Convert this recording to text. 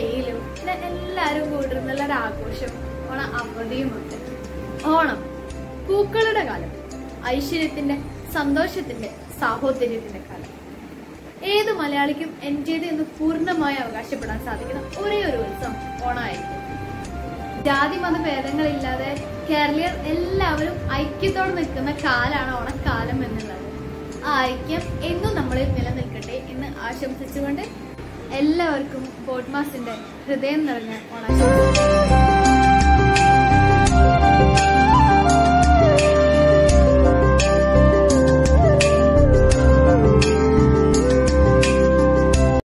വെയിലും പിന്നെ എല്ലാരും കൂടിരുന്നുള്ള ഒരു ആഘോഷം ഓണ അവധിയുമൊക്കെ ഓണം പൂക്കളുടെ കാലം ഐശ്വര്യത്തിന്റെ സന്തോഷത്തിന്റെ സാഹോദര്യത്തിന്റെ കാലം ഏത് മലയാളിക്കും എന്റേത് എന്ന് പൂർണ്ണമായി അവകാശപ്പെടാൻ സാധിക്കുന്ന ഒരേ ഒരു ഉത്സവം ഓണമായിരിക്കും ജാതി മത ഭേദങ്ങളില്ലാതെ കേരളീയർ എല്ലാവരും ഐക്യത്തോടെ നിൽക്കുന്ന കാലാണ് ഓണക്കാലം എന്നുള്ളത് ആ ഐക്യം എന്നും നമ്മളിൽ നിലനിൽക്കട്ടെ എന്ന് ആശംസിച്ചുകൊണ്ട് എല്ലാവർക്കും ബോട്ട്മാസിന്റെ ഹൃദയം നിറഞ്ഞ ഓണാശംസകൾ